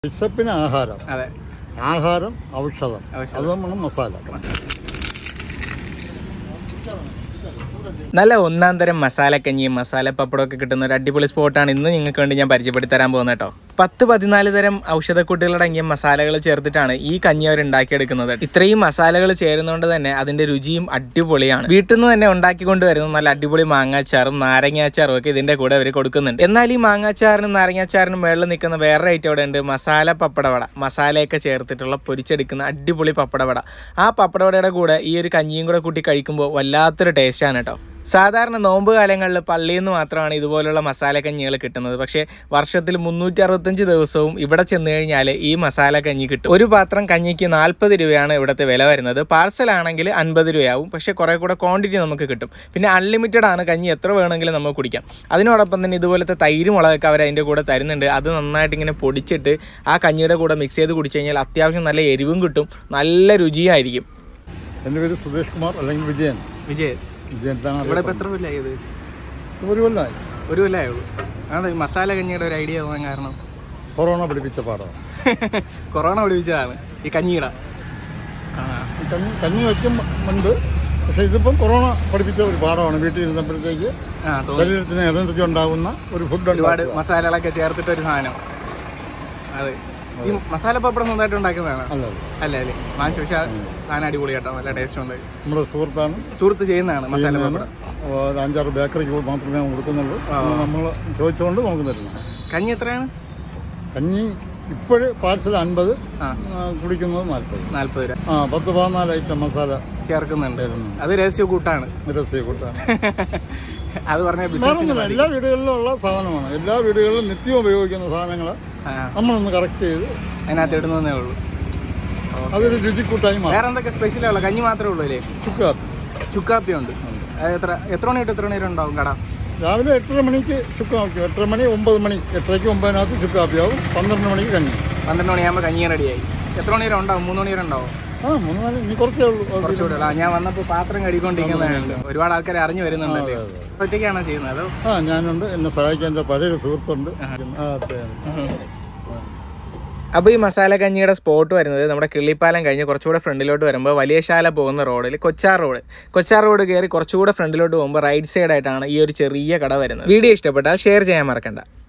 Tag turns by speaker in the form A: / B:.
A: വിശപ്പിന് ആഹാരം
B: അതെ
A: ആഹാരം ഔഷധം
B: ഔഷധം.
A: അത് നമ്മൾ മസാല
B: നല്ല ഒന്നാം തരം മസാലക്കഞ്ഞിയും മസാല പപ്പടമൊക്കെ കിട്ടുന്ന ഒരു അടിപൊളി സ്പോട്ടാണ് ഇന്ന് നിങ്ങൾക്ക് വേണ്ടി ഞാൻ പരിചയപ്പെടുത്തി തരാൻ പോകുന്നത് കേട്ടോ പത്ത് പതിനാല് തരം ഔഷധക്കൂട്ടുകളടങ്ങിയ മസാലകൾ ചേർത്തിട്ടാണ് ഈ കഞ്ഞി അവർ ഉണ്ടാക്കിയെടുക്കുന്നത് ഇത്രയും മസാലകൾ ചേരുന്നതുകൊണ്ട് തന്നെ അതിന്റെ രുചിയും അടിപൊളിയാണ് വീട്ടിൽ നിന്ന് തന്നെ ഉണ്ടാക്കിക്കൊണ്ട് വരുന്ന നല്ല അടിപൊളി മാങ്ങാച്ചാറും നാരങ്ങാച്ചാറും ഒക്കെ ഇതിന്റെ കൂടെ അവർ കൊടുക്കുന്നുണ്ട് എന്നാൽ ഈ മാങ്ങാച്ചാറിനും നാരങ്ങാച്ചാറിനും മേളിൽ നിൽക്കുന്ന വേറെ ഐറ്റം അവിടെ ഉണ്ട് മസാല പപ്പടവട മസാലയൊക്കെ ചേർത്തിട്ടുള്ള പൊരിച്ചെടുക്കുന്ന അടിപൊളി പപ്പടവട ആ പപ്പടവടയുടെ കൂടെ ഈ ഒരു കഞ്ഞിയും കൂടെ കൂട്ടി കഴിക്കുമ്പോൾ വല്ലാത്തൊരു ടേസ്റ്റാണ് കേട്ടോ സാധാരണ നോമ്പ് കാലങ്ങളിൽ പള്ളിയിൽ നിന്ന് മാത്രമാണ് ഇതുപോലുള്ള മസാല കഞ്ഞികൾ കിട്ടുന്നത് പക്ഷേ വർഷത്തിൽ മുന്നൂറ്റി അറുപത്തഞ്ച് ദിവസവും ഇവിടെ ചെന്ന് കഴിഞ്ഞാൽ ഈ മസാല കഞ്ഞി കിട്ടും ഒരു പാത്രം കഞ്ഞിക്ക് നാൽപ്പത് രൂപയാണ് ഇവിടുത്തെ വില വരുന്നത് പാർസൽ ആണെങ്കിൽ അൻപത് രൂപയാവും പക്ഷേ കുറേ കൂടെ ക്വാണ്ടിറ്റി നമുക്ക് കിട്ടും പിന്നെ അൺലിമിറ്റഡ് ആണ് കഞ്ഞി എത്ര വേണമെങ്കിലും നമുക്ക് കുടിക്കാം അതിനോടൊപ്പം തന്നെ ഇതുപോലത്തെ തൈര് മുളകൊക്കെ അവർ അതിൻ്റെ കൂടെ തരുന്നുണ്ട് അത് നന്നായിട്ട് ഇങ്ങനെ പൊടിച്ചിട്ട് ആ കഞ്ഞിയുടെ കൂടെ മിക്സ് ചെയ്ത് കുടിച്ചു കഴിഞ്ഞാൽ അത്യാവശ്യം നല്ല എരിവും കിട്ടും നല്ല രുചിയായിരിക്കും
A: എൻ്റെ പേര് സുധേഷ് കുമാർ അല്ലെങ്കിൽ വിജയൻ
B: വിജയ്
A: വിജയൻ എന്നാണ്
B: ഇവിടെ ഇപ്പം
A: അറിയപ്പെടുന്നത്.
B: എത്ര കൊല്ലായി ഇത്
A: ഒരു കൊല്ലമായി
B: ഒരു കൊല്ലമേ ഉള്ളൂ അതെ മസാല കഞ്ഞിയുടെ ഒരു ഐഡിയ തോന്നാൻ കാരണം
A: കൊറോണ പഠിപ്പിച്ച പാഠമാണ്
B: കൊറോണ പിടിപ്പിച്ചതാണ് ഈ കഞ്ഞിയുടെ ആ
A: ഈ കഞ്ഞി കഞ്ഞി വയ്ക്കും മുൻപ് പക്ഷേ ഇതിപ്പം കൊറോണ പഠിപ്പിച്ച ഒരു പാഠമാണ് വീട്ടിൽ ഇരുന്നപ്പോഴത്തേക്ക്
B: ആ തോന്നി
A: ശരീരത്തിന് എനർജി ഉണ്ടാകുന്ന ഒരു ഫുഡ്
B: ഒരുപാട് മസാലകളൊക്കെ ചേർത്തിട്ട് ഒരു സാധനം അതെ ഈ മസാല പപ്പടം സ്വന്തമായിട്ട് ഉണ്ടാക്കുന്നതാണ്
A: അല്ല
B: അല്ല അല്ലേ വാങ്ങിച്ചു പക്ഷെ സാധനം അടിപൊളി കേട്ടോ നല്ല ടേസ്റ്റ് ഉണ്ട്
A: നമ്മുടെ സുഹൃത്താണ്
B: സുഹൃത്ത് ചെയ്യുന്നതാണ് മസാല
A: ചെയ്യുന്നതാണ്.
B: പപ്പടം
A: ഒരു അഞ്ചാറ് ബേക്കറിക്ക് മാത്രമേ കൊടുക്കുന്നുള്ളൂ
B: ആ.
A: നമ്മൾ ചോദിച്ചുകൊണ്ട് നമുക്ക് തരുന്നു
B: കഞ്ഞി എത്രയാണ്
A: കഞ്ഞി ഇപ്പോഴ് പാർസൽ അൻപത്
B: ആ
A: കുടിക്കുന്നത് നാൽപ്പത്
B: നാല്പത് രൂപ
A: ആ പത്ത് പതിനാല് ഐറ്റം മസാല
B: ചേർക്കുന്നുണ്ട്
A: തരുന്നുണ്ട്
B: അത് രഹസ്യ കൂട്ടാണ്
A: നിരത്തിയ കൂട്ടാണ്
B: അത് പറഞ്ഞ
A: വേറൊന്നുമില്ല
B: ബിസിനസ്
A: എല്ലാ വീടുകളിലും ഉള്ള സാധനമാണ് എല്ലാ വീടുകളിലും നിത്യം ഉപയോഗിക്കുന്ന സാധനങ്ങൾ നമ്മളൊന്ന് കറക്റ്റ് ചെയ്ത്
B: അതിനകത്ത് ഇടുന്നതേ ഉള്ളൂ
A: അതൊരു രുചിക്കൂട്ടായി മാറും
B: വേറെ എന്തൊക്കെ സ്പെഷ്യലുള്ള കഞ്ഞി മാത്രമേ ഉള്ളൂ അല്ലേ
A: ചുക്കാപ്പി
B: ചുക്കാപ്പി ഉണ്ട് അത് എത്ര എത്ര മണി തൊട്ട് എത്ര മണി വരെ ഉണ്ടാവും കട
A: രാവിലെ എട്ടര മണിക്ക് ചുക്കാപ്പി എട്ടര മണി ഒമ്പത് മണി എട്ടരയ്ക്ക് ഒമ്പതിനകത്ത് ചുക്കാപ്പിയാവും പന്ത്രണ്ട് മണിക്ക് കഞ്ഞി
B: പന്ത്രണ്ട് മണിയാകുമ്പോൾ കഞ്ഞി റെഡിയായി എത്ര മണി വരെ ഉണ്ടാവും മൂന്ന് മണി വരെ ഉണ്ടാവും
A: ആ മൂന്ന് നാല് ഇനി കുറച്ചേ ഉള്ളൂ അത്
B: കുറച്ചുകൂടെ ഉള്ളൂ. ആ, ഞാൻ വന്നപ്പോൾ പാത്രം കഴുകിക്കൊണ്ടിരിക്കുന്നതുണ്ട് ഒരുപാട് ആൾക്കാർ അറിഞ്ഞു വരുന്നുണ്ടല്ലേ
A: അതെ, അതെ.
B: ഒറ്റയ്ക്കാണോ ചെയ്യുന്നത് അതോ
A: ആ ഞാനുണ്ട് എന്നെ സഹായിക്കാൻ എൻ്റെ പഴയൊരു സുഹൃത്തുണ്ട് ആ അതെ
B: അപ്പോൾ ഈ മസാല കഞ്ഞിയുടെ സ്പോട്ട് വരുന്നത് നമ്മുടെ കിള്ളിപ്പാലം കഴിഞ്ഞ് കുറച്ചുകൂടെ ഫ്രണ്ടിലോട്ട് വരുമ്പോൾ വലിയ ശാല പോകുന്ന റോഡിൽ കൊച്ചാർ റോഡ് കൊച്ചാർ റോഡ് കയറി കുറച്ചുകൂടെ ഫ്രണ്ടിലോട്ട് പോകുമ്പോൾ റൈറ്റ് സൈഡ് ആയിട്ടാണ് ഈ ഒരു ചെറിയ കട വരുന്നത് വീഡിയോ ഇഷ്ടപ്പെട്ടാൽ ഷെയർ ചെയ്യാൻ മറക്കണ്ട